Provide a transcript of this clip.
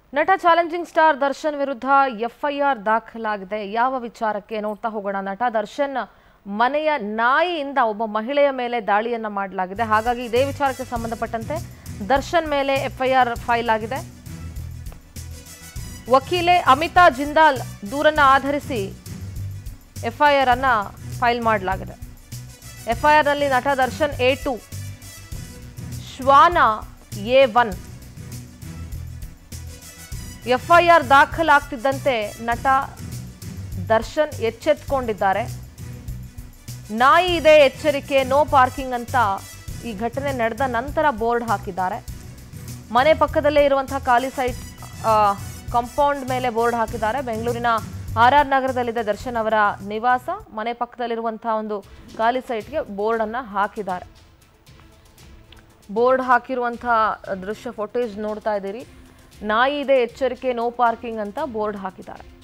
ನಟ challenging star Darshan ವಿರುದ್ಧ FIR ದಾಖಲಾಗಿದೆ ಯಾವ ವಿಚಾರಕ್ಕೆ ನೋಡ್ತಾ ಹೋಗೋಣ ನಟ ದರ್ಶನ್ ಮನೆಯ ನಾಯಿಯಿಂದ ಒಬ್ಬ ಮಹಿಳೆಯ ಮೇಲೆ ದಾಳಿಯನ್ನ ಮಾಡಲಾಗಿದೆ ಹಾಗಾಗಿ ಇದೇ ವಿಚಾರಕ್ಕೆ ಸಂಬಂಧಪಟ್ಟಂತೆ ದರ್ಶನ್ ಮೇಲೆ ಎಫ್ಐಆರ್ ಫೈಲ್ ಆಗಿದೆ ವಕೀಲೆ ಅಮಿತಾ ಜಿಂದಾಲ್ ದೂರನ್ನ ಆಧರಿಸಿ ಎಫ್ಐಆರ್ ಅನ್ನ ಫೈಲ್ ಮಾಡಲಾಗಿದೆ ಎಫ್ಐಆರ್ ನಲ್ಲಿ ನಟ ದರ್ಶನ್ ಎ ಟು ಶ್ವಾನ ಎ ಒನ್ ಎಫ್ಐಆರ್ ದಾಖಲಾಗ್ತಿದ್ದಂತೆ ನಟ ದರ್ಶನ್ ಎಚ್ಚೆತ್ಕೊಂಡಿದ್ದಾರೆ ನಾಯಿ ಇದೆ ಎಚ್ಚರಿಕೆ ನೋ ಪಾರ್ಕಿಂಗ್ ಅಂತ ಈ ಘಟನೆ ನಡೆದ ನಂತರ ಬೋರ್ಡ್ ಹಾಕಿದ್ದಾರೆ ಮನೆ ಪಕ್ಕದಲ್ಲೇ ಇರುವಂತಹ ಖಾಲಿ ಸೈಟ್ ಕಾಂಪೌಂಡ್ ಮೇಲೆ ಬೋರ್ಡ್ ಹಾಕಿದ್ದಾರೆ ಬೆಂಗಳೂರಿನ ಆರ್ ಆರ್ ನಗರದಲ್ಲಿದೆ ದರ್ಶನ್ ಅವರ ನಿವಾಸ ಮನೆ ಪಕ್ಕದಲ್ಲಿರುವಂತಹ ಒಂದು ಖಾಲಿ ಸೈಟ್ಗೆ ಬೋರ್ಡ್ ಅನ್ನ ಹಾಕಿದ್ದಾರೆ ಬೋರ್ಡ್ ಹಾಕಿರುವಂತಹ ದೃಶ್ಯ ಫೋಟೇಜ್ ನೋಡ್ತಾ ಇದ್ದೀರಿ ನಾಯಿ ಇದೆ ಎಚ್ಚರಿಕೆ ನೋ ಪಾರ್ಕಿಂಗ್ ಅಂತ ಬೋರ್ಡ್ ಹಾಕಿದ್ದಾರೆ